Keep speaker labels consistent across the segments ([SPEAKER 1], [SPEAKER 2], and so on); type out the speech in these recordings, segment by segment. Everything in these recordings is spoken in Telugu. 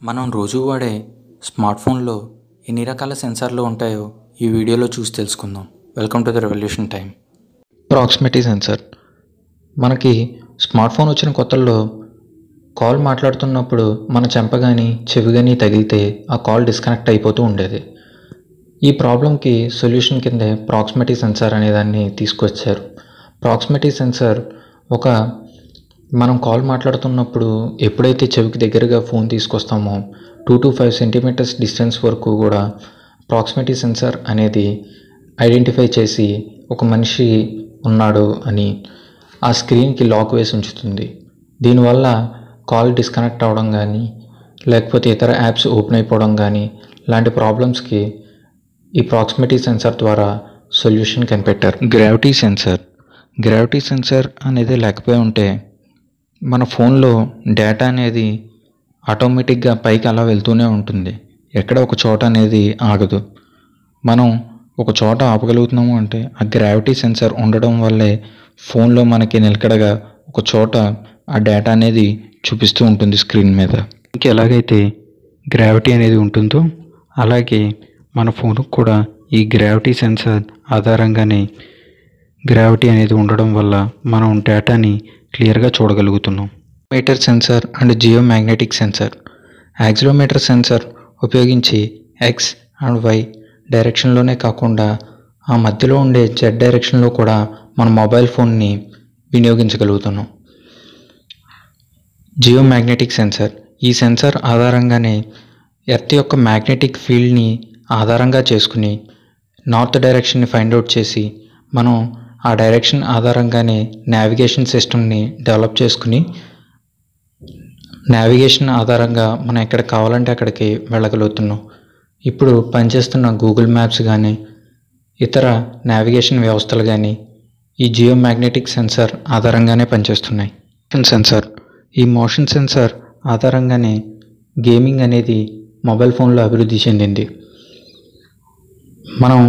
[SPEAKER 1] మనం రోజు వాడే స్మార్ట్ ఫోన్లో ఎన్ని రకాల సెన్సార్లు ఉంటాయో ఈ వీడియోలో చూసి తెలుసుకుందాం welcome to the revolution time proximity sensor మనకి స్మార్ట్ ఫోన్ వచ్చిన కొత్తల్లో కాల్ మాట్లాడుతున్నప్పుడు మన చెంప కానీ చెవి కానీ తగిలితే ఆ కాల్ డిస్కనెక్ట్ అయిపోతూ ఉండేది ఈ ప్రాబ్లంకి సొల్యూషన్ కిందే ప్రాక్సిమిటీ సెన్సార్ అనే దాన్ని తీసుకొచ్చారు ప్రాక్సిమిటీ సెన్సార్ ఒక మనం కాల్ మాట్లాడుతున్నప్పుడు ఎప్పుడైతే చెవికి దగ్గరగా ఫోన్ తీసుకొస్తామో two to five centimetres distance వరకు కూడా ప్రాక్సిమిటీ సెన్సార్ అనేది ఐడెంటిఫై చేసి ఒక మనిషి ఉన్నాడు అని ఆ స్క్రీన్కి లాక్ వేసి ఉంచుతుంది దీనివల్ల కాల్ డిస్కనెక్ట్ అవ్వడం కానీ లేకపోతే ఇతర యాప్స్ ఓపెన్ అయిపోవడం కానీ లాంటి ప్రాబ్లమ్స్కి ఈ ప్రాక్సిమిటీ సెన్సార్ ద్వారా సొల్యూషన్ కనిపెట్టారు గ్రావిటీ సెన్సార్ గ్రావిటీ సెన్సార్ అనేది లేకపోయి ఉంటే మన ఫోన్లో డేటా అనేది ఆటోమేటిక్గా పైకి అలా వెళ్తూనే ఉంటుంది ఎక్కడ ఒక చోట అనేది ఆగదు మనం ఒక చోట ఆపగలుగుతున్నాము అంటే ఆ గ్రావిటీ సెన్సార్ ఉండడం వల్లే ఫోన్లో మనకి నిలకడగా ఒక చోట ఆ డేటా అనేది చూపిస్తూ ఉంటుంది స్క్రీన్ మీద ఇంక ఎలాగైతే గ్రావిటీ అనేది ఉంటుందో అలాగే మన ఫోన్కి కూడా ఈ గ్రావిటీ సెన్సార్ ఆధారంగానే గ్రావిటీ అనేది ఉండడం వల్ల మనం డేటాని క్లియర్గా చూడగలుగుతున్నాం meter sensor and geo magnetic sensor accelerometer sensor ఉపయోగించి ఎక్స్ అండ్ వై డైరెక్షన్లోనే కాకుండా ఆ మధ్యలో ఉండే జెడ్ డైరెక్షన్లో కూడా మన మొబైల్ ఫోన్ని వినియోగించగలుగుతున్నాం జియో మ్యాగ్నెటిక్ సెన్సార్ ఈ సెన్సార్ ఆధారంగానే ఎర్త్ యొక్క మ్యాగ్నెటిక్ ఫీల్డ్ని ఆధారంగా చేసుకుని నార్త్ డైరెక్షన్ని ఫైండ్ అవుట్ చేసి మనం ఆ డైరెక్షన్ ఆధారంగానే నావిగేషన్ సిస్టమ్ని డెవలప్ చేసుకుని నావిగేషన్ ఆధారంగా మనం ఎక్కడ కావాలంటే అక్కడికి వెళ్ళగలుగుతున్నాం ఇప్పుడు పనిచేస్తున్న గూగుల్ మ్యాప్స్ కానీ ఇతర నావిగేషన్ వ్యవస్థలు కానీ ఈ జియో మ్యాగ్నెటిక్ సెన్సార్ ఆధారంగానే పనిచేస్తున్నాయి మోషన్ సెన్సార్ ఈ మోషన్ సెన్సార్ ఆధారంగానే గేమింగ్ అనేది మొబైల్ ఫోన్లో అభివృద్ధి చెందింది మనం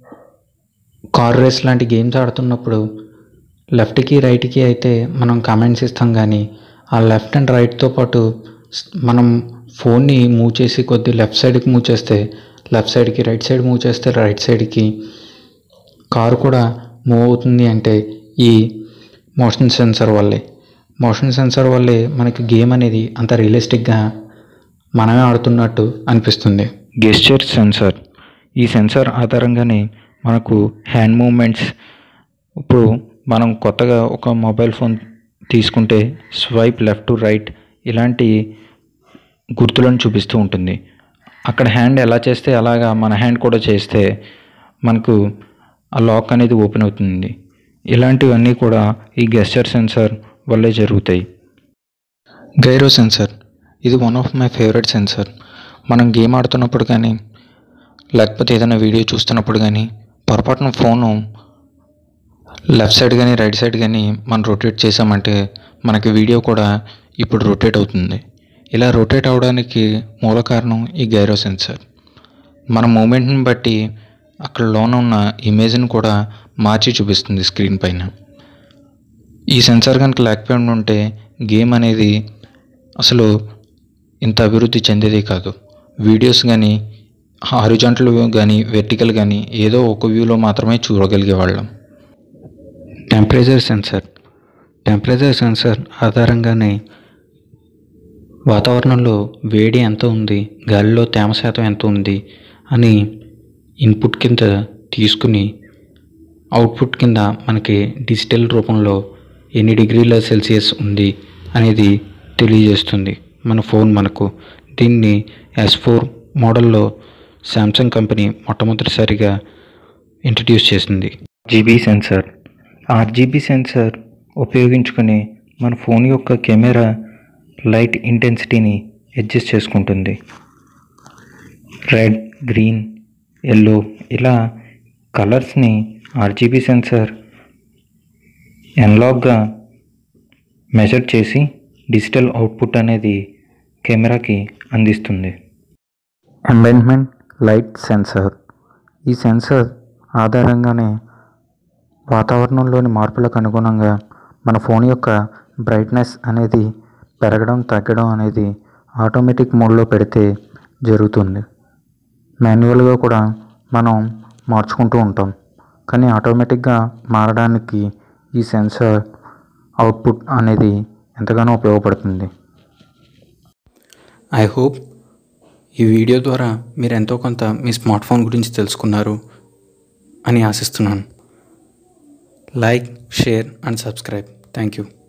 [SPEAKER 1] కార్ రేస్ లాంటి గేమ్స్ ఆడుతున్నప్పుడు లెఫ్ట్కి రైట్కి అయితే మనం కమెంట్స్ ఇస్తాం కానీ ఆ లెఫ్ట్ అండ్ రైట్తో పాటు స్- మనం ఫోన్ని మూవ్ చేసి కొద్ది లెఫ్ట్ సైడ్కి మూవ్ చేస్తే లెఫ్ట్ సైడ్కి రైట్ సైడ్ మూవ్ చేస్తే రైట్ సైడ్కి కారు కూడా మూవ్ అవుతుంది అంటే ఈ మోషన్ సెన్సార్ వల్లే మోషన్ సెన్సార్ వల్లే మనకి గేమ్ అనేది అంత రియలిస్టిక్గా మనమే ఆడుతున్నట్టు అనిపిస్తుంది గెస్చర్ సెన్సార్ ఈ సెన్సార్ ఆధారంగానే మనకు హ్యాండ్ మూమెంట్స్ ఇప్పుడు మనం కొత్తగా ఒక మొబైల్ ఫోన్ తీసుకుంటే స్వైప్ లెఫ్ట్ టు రైట్ ఇలాంటి గుర్తులను చూపిస్తూ ఉంటుంది అక్కడ హ్యాండ్ ఎలా చేస్తే అలాగా మన హ్యాండ్ కూడా చేస్తే మనకు ఆ లాక్ అనేది ఓపెన్ అవుతుంది ఇలాంటివన్నీ కూడా ఈ గెస్చర్ సెన్సార్ వల్లే జరుగుతాయి గైరో సెన్సార్ ఇది one of my favourite sensor మనం గేమ్ ఆడుతున్నప్పుడు కానీ లేకపోతే ఏదైనా వీడియో చూస్తున్నప్పుడు కానీ పొరపాటున ఫోను లెఫ్ట్ సైడ్ కానీ రైట్ సైడ్ కానీ మనం రొటేట్ చేసామంటే మనకి వీడియో కూడా ఇప్పుడు రొటేట్ అవుతుంది ఇలా రొటేట్ అవడానికి మూల కారణం ఈ గైరో సెన్సార్ మన మూమెంట్ని బట్టి అక్కడ లోన ఉన్న ఇమేజ్ని కూడా మార్చి చూపిస్తుంది స్క్రీన్ పైన ఈ సెన్సార్ కనుక లేకపోయి ఉంటే గేమ్ అనేది అసలు ఇంత అభివృద్ధి చెందేది కాదు వీడియోస్ కానీ హారిజాంటల్ కానీ వెర్టికల్ కానీ ఏదో ఒక వ్యూలో మాత్రమే చూడగలిగే వాళ్ళం టెంపరేచర్ సెన్సార్ టెంపరేచర్ సెన్సార్ ఆధారంగానే వాతావరణంలో వేడి ఎంత ఉంది గాలిలో తేమ శాతం ఎంత ఉంది అని ఇన్పుట్ కింద తీసుకుని అవుట్పుట్ కింద మనకి డిజిటల్ రూపంలో ఎన్ని డిగ్రీల సెల్సియస్ ఉంది అనేది తెలియజేస్తుంది మన ఫోన్ మనకు దీన్ని ఎస్ ఫోర్ మోడల్లో శాంసంగ్ కంపెనీ మొట్టమొదటిసారిగా ఇంట్రడ్యూస్ చేసింది జీబీ సెన్సార్ ఆర్జీబీ సెన్సార్ ఉపయోగించుకొని మన ఫోన్ యొక్క కెమెరా లైట్ ఇంటెన్సిటీని అడ్జస్ట్ చేసుకుంటుంది రెడ్ గ్రీన్ ఎల్లో ఇలా కలర్స్ని ఆర్జీబీ సెన్సార్ ఎన్లాగ్గా మెజర్ చేసి డిజిటల్ అవుట్పుట్ అనేది కెమెరాకి అందిస్తుంది ఎంబెన్మెంట్ లైట్ సెన్సార్ ఈ సెన్సార్ ఆధారంగానే వాతావరణంలోని మార్పులకు అనుగుణంగా మన ఫోన్ యొక్క బ్రైట్నెస్ అనేది పెరగడం తగ్గడం అనేది ఆటోమేటిక్ మోడ్లో పెడితే జరుగుతుంది మాన్యువల్గా కూడా మనం మార్చుకుంటూ ఉంటాం కానీ ఆటోమేటిక్గా మారడానికి ఈ సెన్సార్ అవుట్పుట్ అనేది ఎంతగానో ఉపయోగపడుతుంది ఐ హోప్ ఈ వీడియో ద్వారా మీరు ఎంతో కొంత మీ స్మార్ట్ ఫోన్ గురించి తెలుసుకున్నారు అని ఆశిస్తున్నాను like share and subscribe thank you